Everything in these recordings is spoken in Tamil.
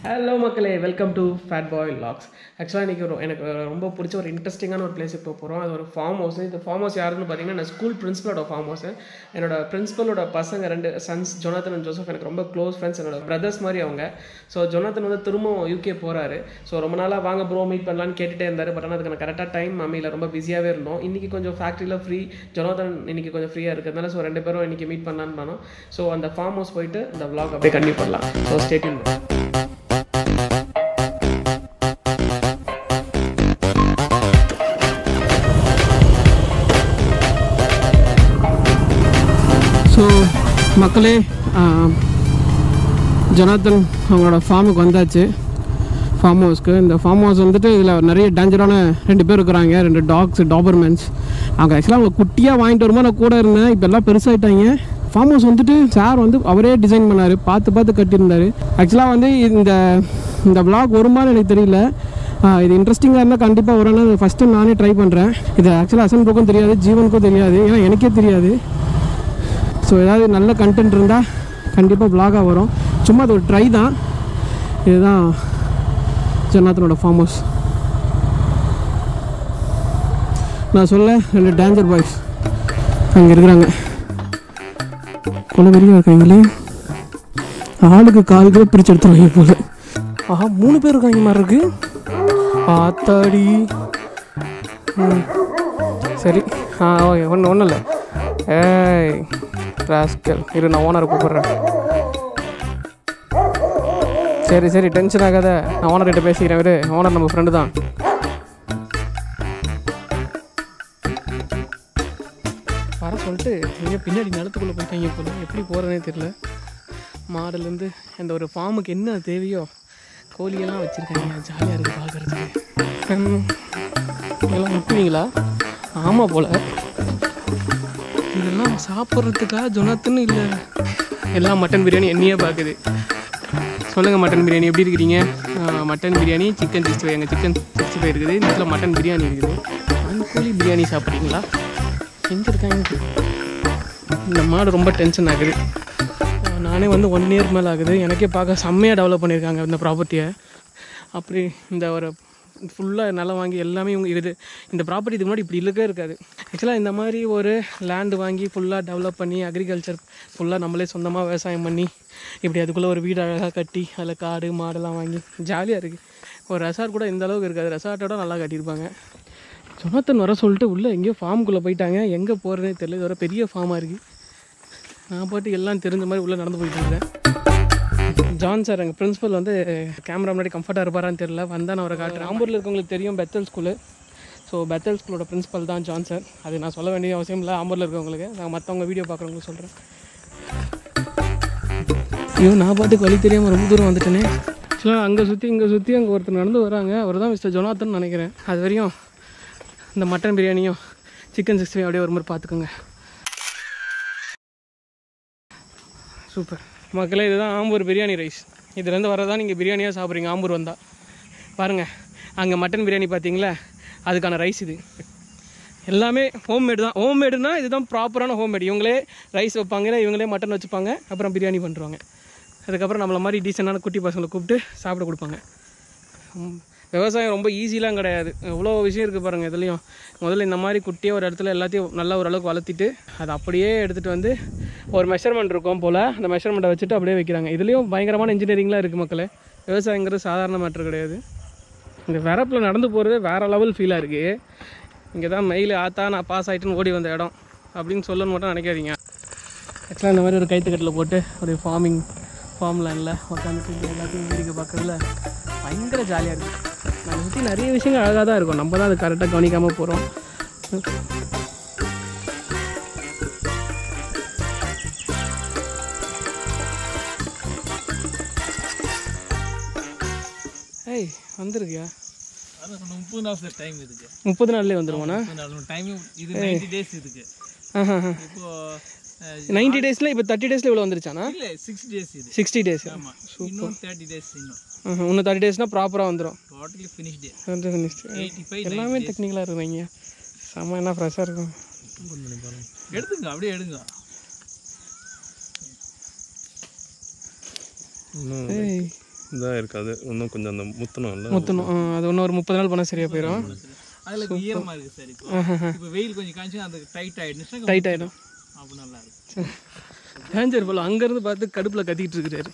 ஹலோ மக்களே welcome to fat boy vlogs ஆக்சுவலாக இன்றைக்கி ஒரு எனக்கு ரொம்ப பிடிச்ச ஒரு இன்ட்ரெஸ்டிங்கான ஒரு பிளேஸுக்கு போக போகிறோம் அது ஒரு ஃபார்ம் ஹவுஸ் இந்த ஃபார்ம் ஹவுஸ் யாருன்னு பார்த்தீங்கன்னா நான் ஸ்கூல் பிரின்ஸிபலோட ஃபார்ம் ஹவுஸ் என்னோட பிரின்ஸிபலோட பசங்க ரெண்டு சன்ஸ் ஜொனாத்தன் அண்ட் ஜோசப் எனக்கு ரொம்ப க்ளோஸ் ஃப்ரெண்ட்ஸ் என்னோட பிரதர்ஸ் மாதிரி அவங்க ஸோ ஜொனாத்தன் வந்து திரும்பவும் யூகே போகிறாரு ஸோ ரொம்ப நாளாக வாங்க ப்ரோ மீட் பண்ணலான்னு கேட்டுகிட்டே இருந்தார் பட் ஆனால் அதுக்கு நான் கரெக்டாக டைம் மம்மியில் ரொம்ப பிஸியாகவே இருந்தோம் இன்றைக்கி கொஞ்சம் ஃபேக்ட்ரியில் ஃப்ரீ ஜொனாத்தன் இன்றைக்கி கொஞ்சம் ஃப்ரீயாக இருக்கிறதுனால ஸோ ரெண்டு பேரும் இன்றைக்கி மீட் பண்ணலான்னு பண்ணோம் ஸோ அந்த ஃபார்ம் ஹவுஸ் போயிட்டு இந்த vlog அப்படியே கண்டினியூ பண்ணலாம் ஸோ ஸ்டேட்யூன் ஸோ மக்களே ஜனாத்தன் அவங்களோட ஃபார்முக்கு வந்தாச்சு ஃபார்ம் ஹவுஸ்க்கு இந்த ஃபார்ம் ஹவுஸ் வந்துட்டு இதில் நிறைய டேஞ்சரான ரெண்டு பேர் இருக்கிறாங்க ரெண்டு டாக்ஸ் டாபர்மென்ஸ் அவங்க ஆக்சுவலாக அவங்க குட்டியாக வாங்கிட்டு வரும்போது நான் கூட இருந்தேன் இப்போ எல்லாம் பெருசாகிட்டாங்க ஃபார்ம் ஹவுஸ் வந்துட்டு சார் வந்து அவரே டிசைன் பண்ணார் பார்த்து பார்த்து கட்டியிருந்தார் ஆக்சுவலாக வந்து இந்த இந்த vlog வருமானு எனக்கு தெரியல ஆஹ் இது இன்ட்ரெஸ்டிங்காக இருந்தால் கண்டிப்பாக வரணும் ஃபஸ்ட் டைம் நானே ட்ரை பண்ணுறேன் இது ஆக்சுவலாக அசன்புக்கும் தெரியாது ஜீவனுக்கும் தெரியாது ஏன்னா எனக்கே தெரியாது ஸோ ஏதாவது நல்ல கண்டென்ட் இருந்தால் கண்டிப்பாக vlog-ஆ வரும் சும்மா அது ஒரு ட்ரை தான் இதுதான் ஜன்னாத்தனோட ஃபார்ம் ஹவுஸ் நான் சொல்ல ரெண்டு டேஞ்சர் பாய்ஸ் அங்கே இருக்கிறாங்க கொலை வெளியே இருக்காங்களே ஆளுக்கு கால் பேர் பிரிச்சு எடுத்துருவாங்க போல ஆஹா மூணு பேர் இருக்காங்க மாதிரி இருக்கு ஆத்தாடி ம். சரி ஆ ஓகே ஒன்று ஒன்றும் இல்லை ஏய் ராஸ்கல் இரு நான் ஓனரை கூப்பிட்றேன் சரி சரி டென்ஷன் ஆகாத நான் ஓனர்கிட்ட பேசிக்கிறேன் இரு ஓனர் நம்ம ஃப்ரெண்டு தான் வர சொல்லிட்டு எங்கே பின்னாடி நிலத்துக்குள்ளே போயிட்டாங்க போல எப்படி போகிறதுனே தெரில மாடுலேருந்து அந்த ஒரு ஃபார்முக்கு என்ன தேவையோ கோழியெல்லாம் வச்சுருக்காங்க ஜாலியாக இருக்குது பார்க்குறதுக்கு இதெல்லாம் முட்டுவீங்களா ஆமாம் போல் இதெல்லாம் சாப்பிட்றதுக்கா ஜொனாத்துன்னு இல்லை எல்லாம் மட்டன் பிரியாணி என்னையே பார்க்குது சொல்லுங்கள் மட்டன் பிரியாணி எப்படி இருக்கிறீங்க ஆ, mutton biryani chicken sixty five எங்கள் சிக்கன் சிக்ஸ்டி ஃபைவ் இருக்குது இந்த இடத்துல மட்டன் பிரியாணி இருக்குது கோழி பிரியாணி சாப்பிட்றீங்களா எங்கே இருக்காங்க இந்த மாடு ரொம்ப டென்ஷன் ஆகுது ஆ, நானே வந்து ஒன் இயர் மேலே ஆகுது எனக்கே பார்க்க செம்மையாக டெவலப் பண்ணியிருக்காங்க இந்த ப்ராப்பர்ட்டியை அப்படி இந்த ஒரு ஃபுல்லாக நிலம் வாங்கி எல்லாமே இவங்க இது இந்த ப்ராப்பர்ட்டி இதுக்கு முன்னாடி இப்படி இருக்கவே இருக்காது ஆக்சுவலாக இந்த மாதிரி ஒரு லேண்டு வாங்கி ஃபுல்லாக டெவலப் பண்ணி அக்ரிகல்ச்சர் ஃபுல்லாக நம்மளே சொந்தமாக விவசாயம் பண்ணி இப்படி அதுக்குள்ளே ஒரு வீடு அழகாக கட்டி அதில் காடு மாடெல்லாம் வாங்கி ஜாலியாக இருக்குது ஒரு ரெசார்ட் கூட இந்த அளவுக்கு இருக்காது ரெசார்ட்டோட நல்லா கட்டியிருப்பாங்க ஜொனாத்தன் வர சொல்லிட்டு உள்ளே எங்கேயோ ஃபார்முக்குள்ளே போயிட்டாங்க எங்கே போகிறதே தெரியல இது ஒரு பெரிய ஃபார்மாக இருக்குது நான் பாட்டு எல்லாம் தெரிஞ்ச மாதிரி உள்ளே நடந்து போயிட்டு இருக்கேன் ஜான் சார் எங்கள் பிரின்ஸிபல் வந்து கேமரா முன்னாடி கம்ஃபர்ட்டாக இருப்பாரான்னு தெரியல வந்தால் நான் அவரை காட்டுறேன் ஆம்பூரில் இருக்கவங்களுக்கு தெரியும் பெத்தல் ஸ்கூலு ஸோ பெத்தல் ஸ்கூலோட பிரின்ஸிபல் தான் ஜான் சார் அது நான் சொல்ல வேண்டிய அவசியம் இல்லை ஆம்பூரில் இருக்கவங்களுக்கு நான் மற்றவங்க வீடியோ பார்க்குறவங்களுக்கு சொல்கிறேன் ஐயோ நான் பாட்டுக்கு வழி தெரியாமல் ரொம்ப தூரம் வந்துட்டேனே ஆக்சுவலாக அங்கே சுற்றி இங்கே சுற்றி அங்கே ஒருத்தர் நடந்து வராங்க அவர் தான் மிஸ்டர் ஜொனாத்தன் நினைக்கிறேன் அது வரையும் இந்த மட்டன் பிரியாணியும் சிக்கன் சிக்ஸ்டி அப்படியே ஒரு மாதிரி பார்த்துக்கோங்க சூப்பர் மக்களே இதுதான் ஆம்பூர் பிரியாணி ரைஸ் இதுலேருந்து வரதான் நீங்கள் பிரியாணியாக சாப்பிட்றீங்க ஆம்பூர் வந்தால் பாருங்கள் அங்கே மட்டன் பிரியாணி பார்த்தீங்களா அதுக்கான ரைஸ் இது எல்லாமே ஹோம்மேடு தான் ஹோம்மேடுனா இதுதான் ப்ராப்பரான ஹோம்மேடு இவங்களே ரைஸ் வைப்பாங்க இவங்களே மட்டன் வச்சுப்பாங்க அப்புறம் பிரியாணி பண்ணுறாங்க அதுக்கப்புறம் நம்மள மாதிரி டீசெண்டான குட்டி பசங்களை கூப்பிட்டு சாப்பிட கொடுப்பாங்க ம், விவசாயம் ரொம்ப ஈஸிலாம் கிடையாது எவ்வளோ விஷயம் இருக்குது பாருங்கள் இதுலேயும் முதல்ல இந்த மாதிரி குட்டியாக ஒரு இடத்துல எல்லாத்தையும் நல்லா ஓரளவுக்கு வளர்த்திட்டு அதை அப்படியே எடுத்துகிட்டு வந்து ஒரு மெஷர்மெண்ட் இருக்கும் போல் அந்த மெஷர்மெண்ட்டை வச்சுட்டு அப்படியே வைக்கிறாங்க இதுலேயும் பயங்கரமான இன்ஜினியரிங்லாம் இருக்குது மக்களே விவசாயங்கிறது சாதாரண மேட்ரு கிடையாது இந்த வரப்பில் நடந்து போகிறது வேறு லெவல் ஃபீலாக இருக்குது இங்கே தான் மெயில் ஆத்தா நான் பாஸ் ஆகிட்டுன்னு ஓடி வந்த இடம் அப்படின்னு சொல்லணும்னு மட்டும் நினைக்காதீங்க ஆக்சுவலாக இந்த மாதிரி ஒரு கைத்துக்கட்டில் போட்டு ஒரு ஃபார்மிங் ஃபார்ம் லைனில் உட்காந்துட்டு இங்க எல்லாத்தையும் வேடிக்கை பார்க்கறதுல பயங்கர ஜாலியாக இருக்குது நம்ம சுற்றி நிறைய விஷயங்கள் அழகாக தான் இருக்கும் நம்ம தான் அது கரெக்டாக கவனிக்காமல் போகிறோம் ஏய் வந்திருக்கியா அதான் சொன்ன முப்பது நாள் சார் டைம் இருக்கு முப்பது நாள்லேயே வந்துருவானா முப்பது நாள் டைம் இது நைன்டி டேஸ் இருக்கு இப்போ நைன்டி டேஸில் இப்போ தேர்ட்டி டேஸில் இவ்வளோ வந்துருச்சானா இல்ல சிக்ஸ் டேஸ் இது சிக்ஸ்டி டேஸ் ஆமா இன்னும் தேர்ட்டி டேஸ் இன்னும் இன்னும் தேர்ட்டி டேஸ்னால் ப்ராப்பராக வந்துடும் டோட்டலி ஃபினிஷ்டு வந்து finished. எயிட்டி ஃபைவ் எல்லாமே டெக்னிக்கலாக இருக்குங்க செம்ம என்ன ஃப்ரெஷ்ஷாக இருக்கும் எடுத்துங்க அப்படியே எடுங்க ஏய் இதாக இருக்காது இன்னும் கொஞ்சம் அந்த முத்தணும் இல்லை முத்தணும் ஆ, அது இன்னும் ஒரு முப்பது நாள் பண்ணால் சரியாக போயிடும் அதில் இப்போ ஈரமாக இருக்குது சார் இப்போ இப்போ வெயில் கொஞ்சம் காய்ச்சி அது டைட் ஆகிடுச்சுன்னா டைட் ஆகிடும் அப்போ நல்லா இருக்கும் டேஞ்சர் போல அங்கேருந்து பார்த்து கடுப்பில் கத்திக்கிட்டு இருக்கிறாரு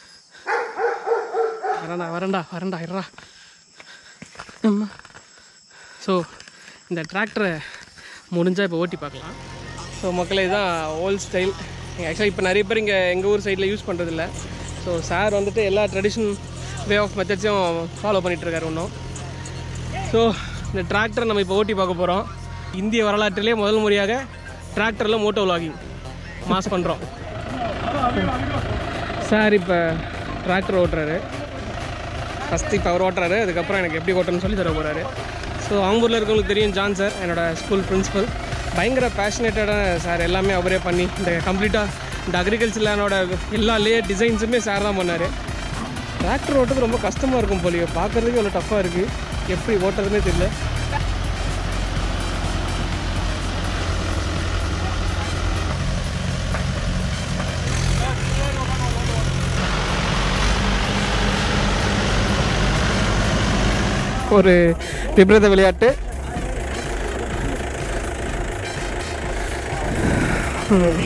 வரண்டா வரண்டா வரண்டா இருடா அம்மா ஸோ இந்த டிராக்டரை முடிஞ்சால் இப்போ ஓட்டி பார்க்கலாம் ஸோ மக்களே இதுதான் ஓல்ட் ஸ்டைல் ஆக்சுவலாக இப்போ நிறைய பேர் இங்கே எங்கள் ஊர் சைடில் யூஸ் பண்ணுறதில்ல ஸோ சார் வந்துட்டு எல்லா ட்ரெடிஷன் வே ஆஃப் மெத்தட்ஸையும் ஃபாலோ பண்ணிகிட்ருக்காரு இன்னும் ஸோ இந்த டிராக்டரை நம்ம இப்போ ஓட்டி பார்க்க போகிறோம் இந்திய வரலாற்றிலே முதல் முறையாக டிராக்டரில் மோட்டோ vlogging மாஸ் பண்ணுறோம் சார் இப்போ டிராக்டர் ஓட்டுறாரு ஃபஸ்ட்டு இப்போ அவர் ஓட்டுறாரு அதுக்கப்புறம் எனக்கு எப்படி ஓட்டணும்னு சொல்லி தர போகிறாரு ஸோ ஆம்பூரில் இருக்கவங்களுக்கு தெரியும் ஜான் சார் என்னோட ஸ்கூல் பிரின்சிபல் பயங்கர பேஷனேட்டடான சார் எல்லாமே அவரே பண்ணி இந்த கம்ப்ளீட்டாக இந்த அக்ரிகல்ச்சர் லேனோட எல்லா லேயர் டிசைன்ஸுமே சார் தான் பண்ணார் டிராக்டர் ஓட்டுறது ரொம்ப கஷ்டமாக இருக்கும் போலியோ பார்க்குறதுக்கு இவ்வளோ டஃப்பாக இருக்குது எப்படி ஓட்டுறதுனே தெரியல ஒரு விபரீத விளையாட்டு ம்.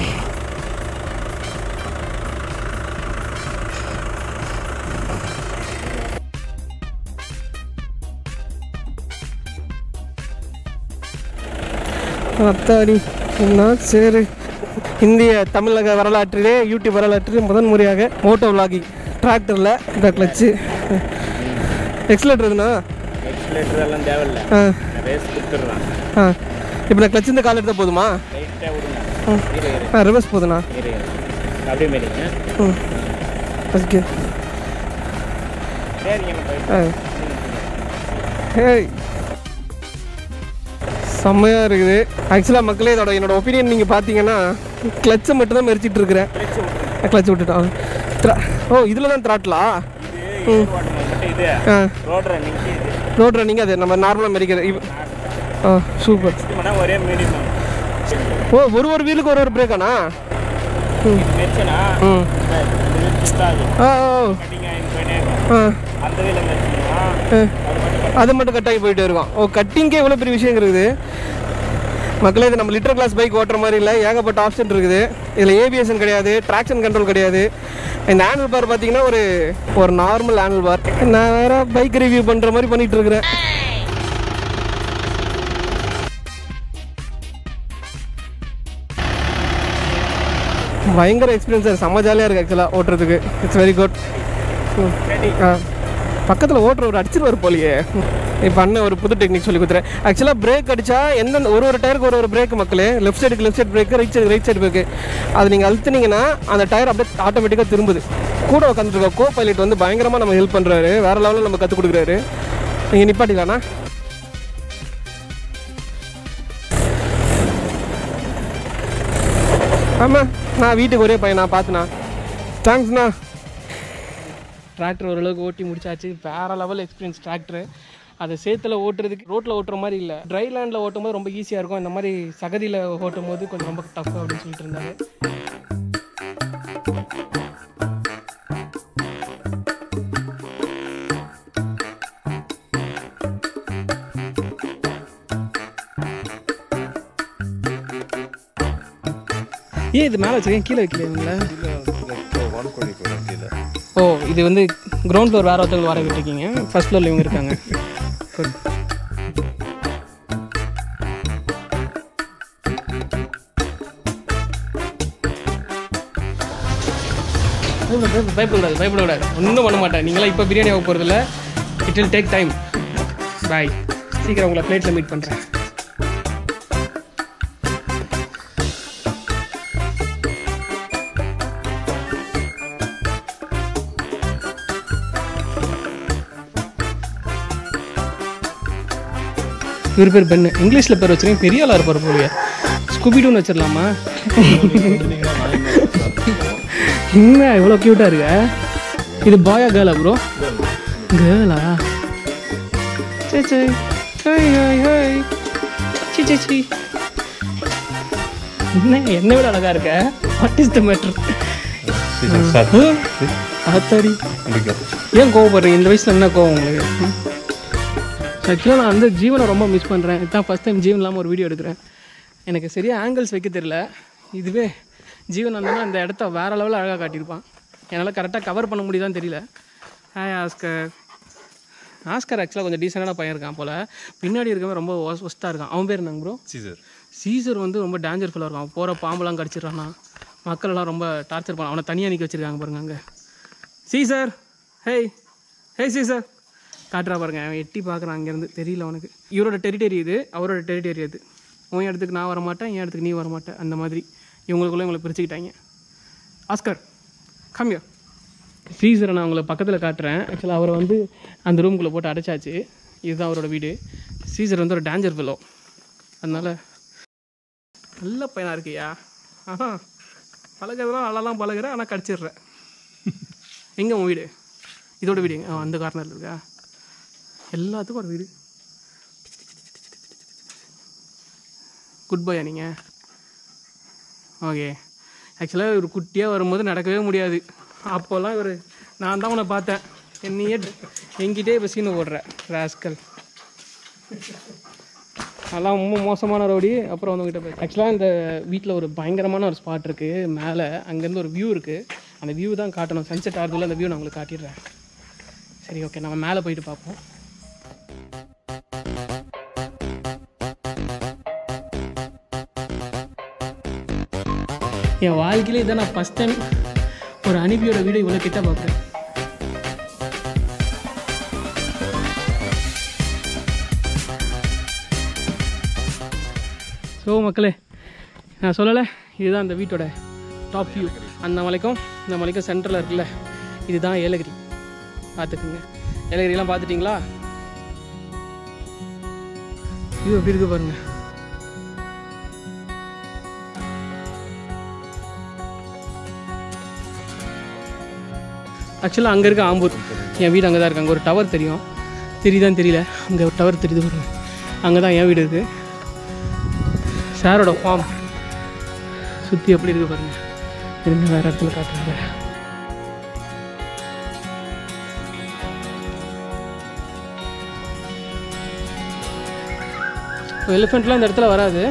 அத்தாடி என்ன சரி இந்திய தமிழக வரலாற்றிலே யூடியூப் வரலாற்றிலே முதன் முறையாக மோட்டோ விளாகிங் டிராக்டரில் இந்த கிளச்சு எக்ஸலேட்டர் எதுனா எக்ஸ்லேட்டர் எல்லாம் தேவையில்ல ஆ ரேஸ் கொடுத்துட்றான் ஆ இப்போ நான் கிளச் இந்த கால் எடுத்தால் போதுமா லைட்டாக விடுங்க ஆ ரிவர்ஸ் போதுண்ணா இரு அப்படியே மாரிங்க ம் ஓகே சரிங்க நம்ம ஆ ஹேய் செம்மையாக இருக்குது ஆக்சுவலாக மக்களே இதோட என்னோட ஒப்பீனியன் நீங்கள் பார்த்தீங்கன்னா கிளச்சை மட்டும் தான் மெரிச்சிட்டு இருக்கிறேன் கிளச் விட்டுட்டான் த்ரா ஓ இதில் தான் த்ராட்லா ம் மட்டும் இது ஆ ரோட் ரன்னிங் இது ரோட் ரன்னிங் அது நம்ம நார்மலாக மெரிக்கிறது இவ் ஆ சூப்பர் இது பண்ணால் ஒரே மீடியம் ஓ ஒரு ஒரு வீலுக்கு ஒரு ஒரு பிரேக்காண்ணா மெரிச்சனா ம் ஆகுது ஆ ஓ கட்டிங் ஆகி போயிட்டே இருக்கும் ஆ அந்த வீல மெரிச்சினா ஆ. அது மட்டும் கட் ஆகி போயிட்டே இருக்கும் ஓ கட்டிங்கே எவ்வளோ பெரிய விஷயம் இருக்குது மக்களே இது நம்ம லிட்டர் கிளாஸ் பைக் ஓட்டுற மாதிரி இல்லை ஏகப்பட்ட ஆப்ஷன் இருக்குது இதில் ஏவிஎஸ்என் கிடையாது ட்ராக்ஷன் கண்ட்ரோல் கிடையாது இந்த ஹேண்டில் பார் பார்த்தீங்கன்னா ஒரு ஒரு நார்மல் ஹேண்டில் பார் நான் வேற பைக் ரிவ்யூ பண்ணுற மாதிரி பண்ணிட்டு இருக்கிறேன் பயங்கர எக்ஸ்பீரியன்ஸ் சார் செம்ம ஜாலியாக இருக்குது ஆக்சுவலாக ஓட்டுறதுக்கு இட்ஸ் வெரி குட் பக்கத்தில் ஓட்டுறவர் அடிச்சிருவார் போலியே இப்போ அண்ணன் ஒரு புது டெக்னிக் சொல்லி கொடுத்துறேன் ஆக்சுவலாக பிரேக் அடித்தா எந்தெந்த ஒரு ஒரு டயருக்கு ஒரு ஒரு பிரேக் மக்களே லெஃப்ட் சைடுக்கு left side brake right side right side brake அது நீங்கள் அழுத்துனீங்கன்னா அந்த டயர் அப்படியே ஆட்டோமேட்டிக்காக திரும்புது கூட உட்காந்துருக்க கோ பைலட் வந்து பயங்கரமாக நம்ம ஹெல்ப் பண்ணுறாரு வேறு லெவலில் நம்ம கற்றுக் கொடுக்குறாரு நீங்கள் நிப்பாட்டிக்கலாண்ணா ஆமாம் நான் வீட்டுக்கு ஒரே பையன் நான் பார்த்துண்ணா தேங்க்ஸ்ண்ணா டிராக்டர் ஓரளவுக்கு ஓட்டி முடிச்சாச்சு வேறு லெவல் எக்ஸ்பீரியன்ஸ் டிராக்டர் அதை சேத்துல ஓட்டுறதுக்கு ரோட்டில் ஓட்டுற மாதிரி இல்லை ட்ரை லேண்டில் ஓட்டும் போது ரொம்ப ஈஸியாக இருக்கும் இந்த மாதிரி சகதியில் ஓட்டும் போது கொஞ்சம் ரொம்ப டஃப் அப்படின்னு சொல்லிட்டு இருந்தாரு ஏன் இது மேலே வச்சுருக்கேன் கீழே வைக்கல வான்கோழி போயிடும் கீழே ஓ இது வந்து கிரவுண்ட் ஃப்ளோர் வேறு ஒருத்தவங்க வாடகை விட்டுருக்கீங்க ஃபர்ஸ்ட் ஃப்ளோரில் இவங்க இருக்காங்க Good. பயப்பட- பயப்படக்கூடாது பயப்படக்கூடாது ஒன்றும் பண்ண மாட்டேன் நீங்களாம் இப்போ பிரியாணி ஆக போகிறதில்ல it will take time boy சீக்கிரம் உங்களை பிளேட்டில் மீட் பண்ணுறேன் இவர் பேர் பெண்ணு இங்கிலீஷில் பேர் வச்சிருக்கேன் பெரிய ஆளாக இருப்பார் போலியா ஸ்குபிடூன்னு வச்சிடலாமா என்ன இவ்வளோ க்யூட்டாக இருக்க இது பாயா கேர்ளா ப்ரோ கேர்ளா சே சே ஹாய் ஹாய் ஹாய் சி சி சி என்ன என்னை விட அழகா இருக்க what is the matter season start அத்தாடி முடிக்கும் ஏன் கோவப்படுறீங்க இந்த வயசில் என்ன கோவம் உங்களுக்கு ஆக்சுவலாக நான் வந்து ஜீவனை ரொம்ப மிஸ் பண்ணுறேன் இதுதான் ஃபஸ்ட் டைம் ஜீவன் இல்லாமல் ஒரு வீடியோ எடுக்கிறேன் எனக்கு சரியாக ஆங்கிள்ஸ் வைக்க தெரியல இதுவே ஜீவன் வந்தோன்னா அந்த இடத்த வேறு லெவலில் அழகாக காட்டியிருப்பான் என்னால் கரெக்டாக கவர் பண்ண முடியுதான்னு தெரியல ஹாய் ஆஸ்கர் ஆஸ்கர் ஆக்சுவலாக கொஞ்சம் டீசெண்டான பையன் இருக்கான் போல் பின்னாடி இருக்கவன் ரொம்ப ஒஸ்ட்டாக இருக்கான் அவன் பேர் என்னங்க ப்ரோ சீசர் சீசர் வந்து ரொம்ப டேஞ்சர்ஃபுல்லாக இருக்கும் அவன் போகிற பாம்பெல்லாம் கடிச்சிடுறானா மக்கள் எல்லாம் ரொம்ப டார்ச்சர் பண்ண அவனை தனியாக நிற்க வச்சிருக்காங்க பாருங்க அங்கே சீசர் ஹேய் ஹேய் சீசர் காட்டுறா பாருங்க அவன் எட்டி பார்க்குறான் அங்கேருந்து தெரியல அவனுக்கு இவரோட டெரிட்டரி இது அவரோட டெரிட்டரி அது உன் இடத்துக்கு நான் வர மாட்டேன் என் இடத்துக்கு நீ வர மாட்டேன் அந்த மாதிரி இவங்களுக்குள்ளே இவங்களை பிரிச்சுக்கிட்டாங்க ஆஸ்கர் கம்மியா சீசரை நான் உங்களை பக்கத்தில் காட்டுறேன் ஆக்சுவலாக அவரை வந்து அந்த ரூம்குள்ளே போட்டு அடைச்சாச்சு இதுதான் அவரோட வீடு சீசர் வந்து ஒரு டேஞ்சர் ஃபெல்லோ அதனால் நல்ல பையனாக இருக்கியா ஆஹா பழகிறதுலாம் நல்லாலாம் பழகுற ஆனால் கடிச்சிடுற எங்கே உன் வீடு இதோட வீடு எங்க? ஆ, அந்த கார்னரில் இருக்கா எல்லாத்துக்கும் ஒரு வீடு குட் பாயா நீங்கள் ஓகே ஆக்சுவலாக ஒரு குட்டியாக வரும்போது நடக்கவே முடியாது அப்போல்லாம் இவர் நான் தான் உன்னை பார்த்தேன் என்னையே என்கிட்டே இப்போ சீனை போடுற ராஸ்கல் அதெல்லாம் ரொம்ப மோசமான ரோடி அப்புறம் வந்து உங்ககிட்ட போய் ஆக்சுவலாக இந்த வீட்டில் ஒரு பயங்கரமான ஒரு ஸ்பாட் இருக்குது மேலே அங்கேருந்து ஒரு வியூ இருக்குது அந்த வியூ தான் காட்டணும் சன்செட் ஆகிறதுல அந்த வியூ நான் உங்களுக்கு காட்டிடுறேன் சரி ஓகே நம்ம மேலே போயிட்டு பார்ப்போம் என் வாழ்க்கையிலே இதான் நான் ஃபஸ்ட் டைம் ஒரு அனுப்பியோட வீடியோ இவ்வளோ கிட்ட பார்க்குறேன் ஸோ மக்களே நான் சொல்லலை இதுதான் அந்த வீட்டோட டாப் வியூ அந்த மலைக்கும் இந்த மலைக்கும் சென்டரில் இருக்குல்ல இதுதான் ஏலகிரி பார்த்துக்குங்க ஏலகிரிலாம் பார்த்துட்டிங்களா வியூ எப்படி இருக்கு பாருங்க ஆக்சுவலாக அங்கே இருக்க ஆம்பூர் என் வீடு அங்கே தான் இருக்கு அங்கே ஒரு டவர் தெரியும் தெரியுதான்னு தெரியல அங்கே ஒரு டவர் தெரியுது பாருங்க அங்கே தான் என் வீடு இருக்குது சாரோட ஃபார்ம் சுற்றி எப்படி இருக்கு பாருங்க இருங்க வேறு இடத்துல காட்டுறாங்க எலிஃபெண்ட்லாம் இந்த இடத்துல வராது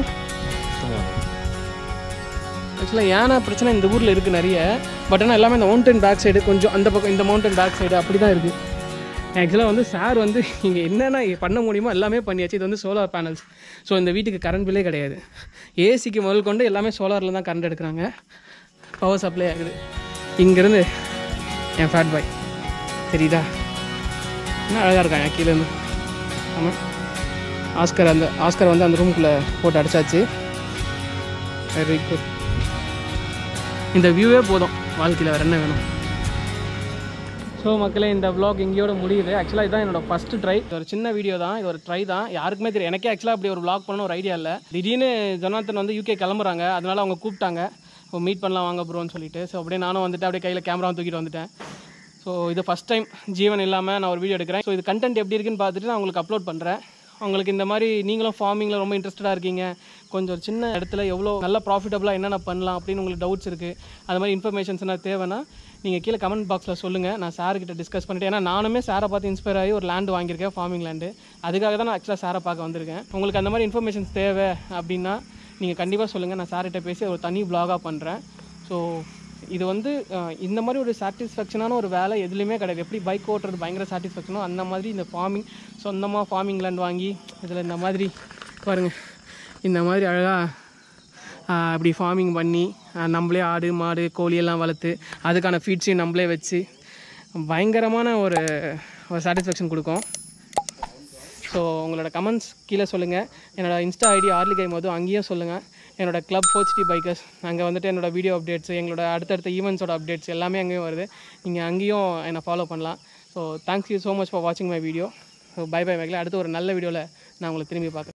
ஆக்சுவலாக யானை பிரச்சனை இந்த ஊரில் இருக்குது நிறைய பட் ஆனால் எல்லாமே இந்த மவுண்டன் பேக் சைடு கொஞ்சம் அந்த பக்கம் இந்த மவுண்டன் பேக் சைடு அப்படி தான் இருக்குது ஆக்சுவலாக வந்து சார் வந்து இங்கே என்னென்ன பண்ண முடியுமோ எல்லாமே பண்ணியாச்சு இது வந்து சோலார் பேனல்ஸ் ஸோ இந்த வீட்டுக்கு கரண்ட் பில்லே கிடையாது ஏசிக்கு முதல் கொண்டு எல்லாமே சோலாரில் தான் கரண்ட் எடுக்கிறாங்க பவர் சப்ளை ஆகுது இங்கேருந்து என் ஃபேட் பாய் தெரியுதா என்ன அழகாக இருக்காங்க கீழேருந்து ஆமாம் ஆஸ்கர் அந்த ஆஸ்கர் வந்து அந்த ரூமுக்குள்ளே போட்டு அடைச்சாச்சு வெரி குட் இந்த வியூவே போதும் வாழ்க்கையில் வேறு என்ன வேணும் ஸோ மக்களே இந்த vlog இங்கேயோட முடியுது ஆக்சுவலாக இதுதான் என்னோட ஃபஸ்ட்டு ட்ரை இது ஒரு சின்ன வீடியோ தான் இது ஒரு ட்ரை தான் யாருக்குமே தெரியும் எனக்கே ஆக்சுவலாக அப்படி ஒரு vlog பண்ணணும் ஒரு ஐடியா இல்லை திடீர்னு ஜொனாத்தன் வந்து யூகே கிளம்புறாங்க அதனால அவங்க கூப்பிட்டாங்க இப்போ மீட் பண்ணலாம் வாங்க ப்ரோன்னு சொல்லிட்டு ஸோ அப்படியே நானும் வந்துட்டு அப்படியே கையில் கேமராவும் தூக்கிட்டு வந்துட்டேன் ஸோ இது ஃபஸ்ட் டைம் ஜீவன் இல்லாமல் நான் ஒரு வீடியோ எடுக்கிறேன் ஸோ இது கண்டென்ட் எப்படி இருக்குன்னு பார்த்துட்டு நான் உங்களுக்கு அப்லோட் பண்ணுறேன் உங்களுக்கு இந்த மாதிரி நீங்களும் ஃபார்மிங்கில் ரொம்ப இன்ட்ரெஸ்டடாக இருக்கீங்க கொஞ்சம் ஒரு சின்ன இடத்துல எவ்வளோ நல்ல ப்ராஃபிட்டபுளாக என்னென்ன பண்ணலாம் அப்படின்னு உங்களுக்கு டவுட்ஸ் இருக்குது அது மாதிரி இன்ஃபர்மேஷன்ஸ் என்ன தேவைன்னா நீங்கள் கீழே கமெண்ட் பாக்ஸில் சொல்லுங்கள் நான் சார்கிட்ட டிஸ்கஸ் பண்ணிட்டு ஏன்னா நானுமே சாரை பார்த்து இன்ஸ்பயர் ஆகி ஒரு லேண்ட் வாங்கியிருக்கேன் ஃபார்மிங் லேண்டு அதுக்காக தான் நான் ஆக்சுவலாக சாரை பார்க்க வந்திருக்கேன் உங்களுக்கு அந்த மாதிரி இன்ஃபர்மேஷன்ஸ் தேவை அப்படின்னா நீங்கள் கண்டிப்பாக சொல்லுங்கள் நான் சார்கிட்ட பேசி ஒரு தனி vlog-ஆ பண்ணுறேன் ஸோ இது வந்து அஹ், இந்த மாதிரி ஒரு சாட்டிஸ்ஃபேக்ஷனான ஒரு வேலை எதுலேயுமே கிடையாது எப்படி பைக் ஓட்டுறது பயங்கர சாட்டிஸ்ஃபேக்ஷனோ அந்த மாதிரி இந்த ஃபார்மிங் சொந்தமாக ஃபார்மிங் லேண்ட் வாங்கி இதில் இந்த மாதிரி பாருங்கள் இந்த மாதிரி அழகாக அப்படி ஃபார்மிங் பண்ணி அஹ், நம்மளே ஆடு மாடு கோழி எல்லாம் வளர்த்து அதுக்கான ஃபீட்ஸையும் நம்மளே வச்சு பயங்கரமான ஒரு ஒரு சாட்டிஸ்ஃபேக்ஷன் கொடுக்கும் ஸோ உங்களோட கமெண்ட்ஸ் கீழே சொல்லுங்கள் என்னோட இன்ஸ்டா ஐடி ஆர்லிகை மது அங்கேயும் சொல்லுங்கள் என்னோட கிளப் ஹோச்டி பைக்கர்ஸ் அங்கே வந்துட்டு என்னோட வீடியோ அப்டேட்ஸ் எங்களோட அடுத்தடுத்த ஈவெண்ட்ஸோட அப்டேட்ஸ் எல்லாமே அங்கேயும் வருது நீங்கள் அங்கேயும் என்னை ஃபாலோ பண்ணலாம் so thanks you so much for வாட்சிங் my video so bye bye மேக்கில் அடுத்து ஒரு நல்ல வீடியோவில் நான் உங்களை திரும்பி பார்க்குறேன்